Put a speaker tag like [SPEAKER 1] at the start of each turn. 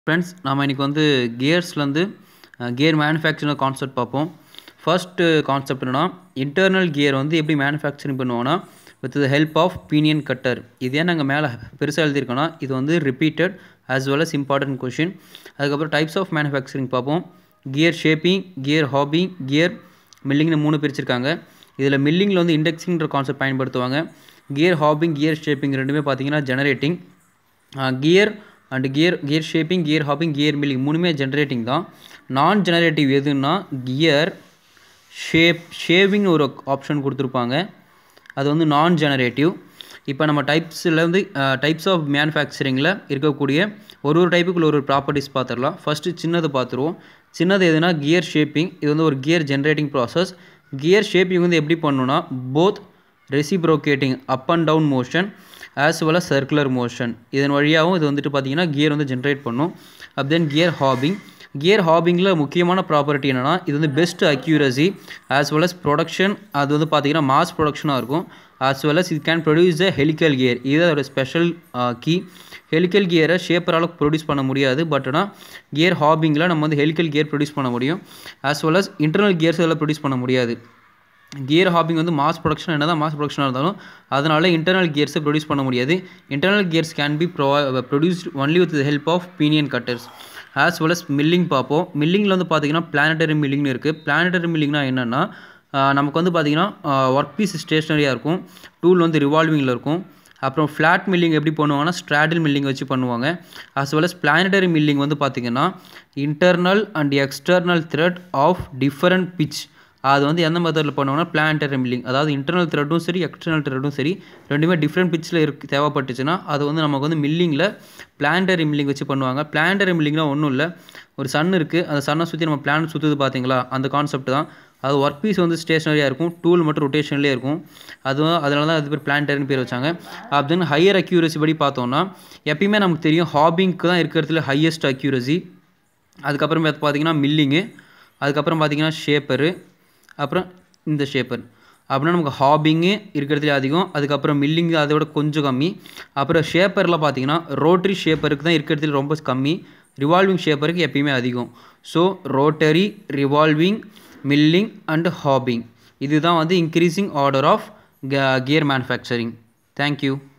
[SPEAKER 1] friends நாம் இன்றைக்கி வந்து கியர்ஸ்லேருந்து கியர் மேனுஃபேக்சரிங் கான்செப்ட் பார்ப்போம் ஃபர்ஸ்ட்டு கான்செப்ட் என்னன்னா இன்டர்னல் கியர் வந்து எப்படி மேனுஃபேக்சரிங் பண்ணுவோன்னா with the help of pinion cutter இது ஏன் நாங்கள் மேலே பெருசாக எழுதியிருக்கோன்னா இது வந்து repeated as well as important question அதுக்கப்புறம் டைப்ஸ் ஆஃப் மேனுஃபேக்சரிங் பார்ப்போம் கியர் ஷேப்பிங் கியர் ஹாபி கியர் மில்லிங்னு மூணு பிரிச்சிருக்காங்க இதில் மில்லிங்கில் வந்து இண்டெக்ஸிங்கிற கான்செப்ட் பயன்படுத்துவாங்க கியர் ஹாபிங் கியர் ஷேப்பிங் ரெண்டுமே பார்த்தீங்கன்னா generating gear and gear gear shaping gear hopping gear milling மூணுமே ஜென்ரேட்டிங் தான் நான் ஜெனரேட்டிவ் எதுன்னா கியர் ஷேப் ஷேவிங் ஒரு ஆப்ஷன் கொடுத்துருப்பாங்க அது வந்து நான் ஜெனரேட்டிவ் இப்போ நம்ம டைப்ஸில் வந்து டைப்ஸ் ஆஃப் மேனுஃபேக்சரிங்கில் இருக்கக்கூடிய ஒரு ஒரு டைப்புக்குள்ள ஒரு ஒரு ப்ராப்பர்ட்டிஸ் பார்த்துடலாம் ஃபஸ்ட்டு சின்னது பார்த்துருவோம் சின்னது எதுனா கியர் ஷேப்பிங் இது வந்து ஒரு gear generating process gear shaping வந்து எப்படி பண்ணணும்னா both reciprocating up and down motion as well as circular motion இதன் வழியாகவும் இது வந்துட்டு பார்த்தீங்கன்னா கியர் வந்து ஜென்ரேட் பண்ணும் up then gear hobbing gear ஹாபிங்கில் முக்கியமான ப்ராப்பர்ட்டி என்னென்னா இது வந்து best accuracy as well as production அது வந்து பார்த்தீங்கன்னா மாஸ் ப்ரொடக்ஷனாக இருக்கும் ஆஸ் வெல் அஸ் இது can produce a helical gear இது ஒரு ஸ்பெஷல் கீ ஹெலிக்கல் கியரை ஷேப்பரால் ப்ரொடியூஸ் பண்ண முடியாது பட் ஆனால் கியர் ஹாபிங்கில் நம்ம வந்து ஹெலிக்கல் கியர் ப்ரொடியூஸ் பண்ண முடியும் as well as internal gears இதெல்லாம் ப்ரொடியூஸ் பண்ண முடியாது கியர் ஹாப்பிங் வந்து மாஸ் ப்ரொடக்ஷன் என்ன தான் மாஸ் ப்ரொடக்ஷனாக இருந்தாலும் அதனால் இன்டர்னல் கியர்ஸை ப்ரொடியூஸ் பண்ண முடியாது internal gears can be pro produced only with the help of pinion cutters as well as milling பார்ப்போம் மில்லிங்கில் வந்து பார்த்தீங்கன்னா பிளானட்டரி மில்லிங்னு இருக்குது பிளானட்டரி மில்லிங்னா என்னென்னா நமக்கு வந்து பார்த்திங்கன்னா ஒர்க் பீஸ் ஸ்டேஷ்னரியாக இருக்கும் டூல் வந்து ரிவால்விங்கில் இருக்கும் அப்புறம் ஃப்ளாட் மில்லிங் எப்படி பண்ணுவாங்கன்னா ஸ்ட்ராடில் மில்லிங் வச்சு பண்ணுவாங்க as well as planetary milling வந்து பார்த்திங்கன்னா internal and external thread of different pitch அது வந்து எந்த மெத்தடில் பண்ணுவோம்னா பிளான்டரி மில்லிங் அதாவது இன்டர்னல் த்ரெட்டும் சரி எக்ஸ்டர்னல் த்ரெட்டும் சரி ரெண்டுமே டிஃப்ரெண்ட் பிச்சில் இருக்கு தேவைப்பட்டுச்சுன்னா அது வந்து நமக்கு வந்து மில்லிங்கில் பிளான்டரி மில்லிங் வச்சு பண்ணுவாங்க பிளான்டரி மில்லிங்னா ஒன்றும் இல்லை ஒரு சன் இருக்குது அந்த சன்னை சுற்றி நம்ம பிளான் சுற்றுது பார்த்தீங்களா அந்த கான்செப்ட் தான் அது ஒர்க் பீஸ் வந்து ஸ்டேஷனரியாக இருக்கும் டூல் மட்டும் ரொட்டேஷன்லேயே இருக்கும் அதுவும் அதனால தான் அது பேர் பிளான்டரின்னு பேர் வச்சாங்க அப்படின்னு ஹையர் அக்யூரசி படி பார்த்தோம்னா எப்பயுமே நமக்கு தெரியும் ஹாபிங்க்கு தான் இருக்கிறதுல ஹையஸ்ட் அக்யூரசி அதுக்கப்புறம் பார்த்தீங்கன்னா மில்லிங்கு அதுக்கப்புறம் பார்த்தீங்கன்னா ஷேப்பரு அப்புறம் இந்த ஷேப்பர் அப்படின்னா நமக்கு ஹாபிங்கு இருக்கிறதுலே அதிகம் அதுக்கப்புறம் மில்லிங்கு அதை விட கொஞ்சம் கம்மி அப்புறம் ஷேப்பரில் பார்த்தீங்கன்னா ரோட்ரி ஷேப்பருக்கு தான் இருக்கிறதுல ரொம்ப கம்மி ரிவால்விங் ஷேப்பருக்கு எப்பயுமே அதிகம் so rotary revolving milling and hobbing இதுதான் வந்து increasing order of gear manufacturing thank you